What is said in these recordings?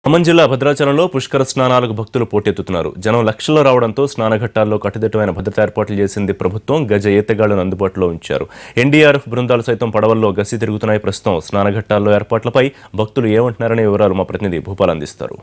ఖమ్మం జిల్లా భద్రాచలంలో పుష్కర స్నానాలకు భక్తులు పోటెత్తుతున్నారు జనం లక్షల్లో రావడంతో స్నానఘట్టాల్లో కట్టుదిట్టమైన భద్రతా ఏర్పాట్లు చేసింది ప్రభుత్వం గజ ఈతగాళ్లను అందుబాటులో ఉంచారు ఎన్డీఆర్ఎఫ్ బృందాలు సైతం పడవల్లో గసి తిరుగుతున్నాయి ప్రస్తుతం స్నానఘట్టాల్లో ఏర్పాట్లపై భక్తులు ఏమంటున్నారనే వివరాలు మా ప్రతినిధి భూపాల్ అందిస్తారు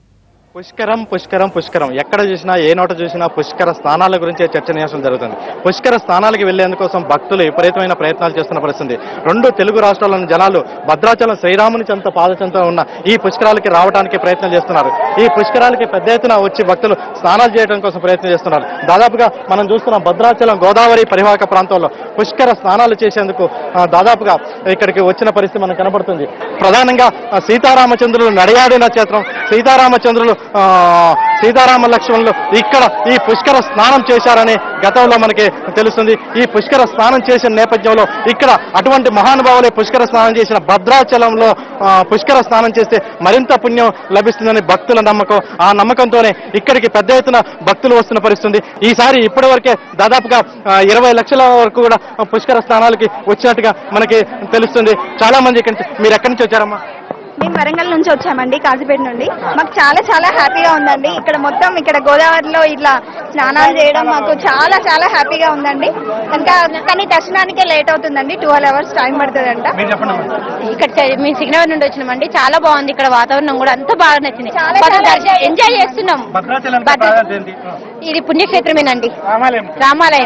పుష్కరం పుష్కరం పుష్కరం ఎక్కడ చూసినా ఏ నోట చూసినా పుష్కర స్నానాల గురించే చర్చనీయాంశం జరుగుతుంది పుష్కర స్నానాలకు వెళ్లేందుకోసం భక్తులు విపరీతమైన ప్రయత్నాలు చేస్తున్న పరిస్థితి రెండు తెలుగు రాష్ట్రాల్లోని జనాలు భద్రాచలం శ్రీరాముని చెంత పాదచెంత ఉన్న ఈ పుష్కరాలకి రావడానికి ప్రయత్నం చేస్తున్నారు ఈ పుష్కరాలకి పెద్ద ఎత్తున వచ్చి భక్తులు స్నానాలు చేయడం కోసం ప్రయత్నం చేస్తున్నారు దాదాపుగా మనం చూస్తున్నాం భద్రాచలం గోదావరి పరివాహక ప్రాంతంలో పుష్కర స్నానాలు చేసేందుకు ఆ, దాదాపుగా ఇక్కడికి వచ్చిన పరిస్థితి మనకు కనబడుతుంది ప్రధానంగా ఆ, సీతారామచంద్రులు నడియాడిన క్షేత్రం సీతారామచంద్రులు ఆ, సీతారామ లక్ష్మణులు ఇక్కడ ఈ పుష్కర స్నానం చేశారని గతంలో మనకి తెలుస్తుంది ఈ పుష్కర స్నానం చేసిన నేపథ్యంలో ఇక్కడ అటువంటి మహానుభావులే పుష్కర స్నానం చేసిన భద్రాచలంలో ఆ, పుష్కర స్నానం చేస్తే మరింత పుణ్యం లభిస్తుందని భక్తుల నమ్మకం ఆ నమ్మకంతోనే ఇక్కడికి పెద్ద ఎత్తున భక్తులు వస్తున్న పరిస్థితుంది ఈసారి ఇప్పటి వరకే దాదాపుగా ఆ, ఇరవై లక్షల వరకు కూడా పుష్కర స్నానాలకి వచ్చినట్టుగా మనకి తెలుస్తుంది చాలా మంది ఇక్కడి నుంచి మీరు ఎక్కడి నుంచి వచ్చారమ్మా మేము వరంగల్ నుంచి వచ్చామండి కాజీపేట నుండి మాకు చాలా చాలా హ్యాపీగా ఉందండి ఇక్కడ మొత్తం ఇక్కడ గోదావరిలో ఇట్లా స్నానాలు చేయడం మాకు చాలా చాలా హ్యాపీగా ఉందండి ఇంకా కానీ దర్శనానికే లేట్ అవుతుందండి ట్వెల్వ్ అవర్స్ టైం పడుతుందంట మీరు చెప్పండి అమ్మా. ఇక్కడ చ- మేము సిగ్నల్ నుండి వచ్చినామండి చాలా బాగుంది ఇక్కడ వాతావరణం కూడా అంతా బాగా నచ్చింది చాలా మాకు చాలా దర్శనం- ఎంజాయ్ చేస్తున్నాం భద్రాచలం భద్ర- ప్రాధాన్యత ఏంటి? ఇది పుణ్యక్షేత్రమేనండి రామాలయం రామాలయం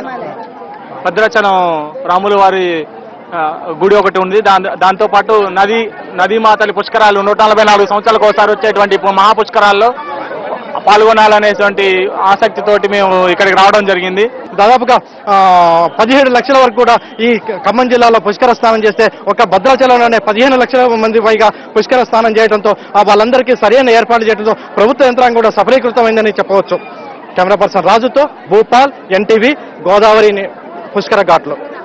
భద్రాచలం రాముల వారి ఆ, గుడి ఒకటి ఉంది దాని దాంతో పాటు నది నదీ మాతలి పుష్కరాలు నూట నలభై నాలుగు సంవత్సరాలకు ఒకసారి వచ్చేటువంటి పు- మహా పుష్కరాల్లో పాల్గొనాలనేటువంటి ఆసక్తితోటి మేము ఇక్కడికి రావడం జరిగింది దాదాపుగా ఆ, పదిహేడు లక్షల వరకు కూడా ఈ ఖమ్మం జిల్లాలో పుష్కర స్నానం చేస్తే ఒక భద్రాచలంలోనే పదిహేను లక్షల మంది పైగా పుష్కర స్నానం చేయడంతో ఆ వాళ్ళందరికీ సరైన ఏర్పాటు చేయడంతో ప్రభుత్వ యంత్రాంగం కూడా సఫలీకృతమైందని చెప్పవచ్చు కెమెరా పర్సన్ రాజుతో భూపాల్ ఎన్టీవీ గోదావరి ని- పుష్కర ఘాట్లో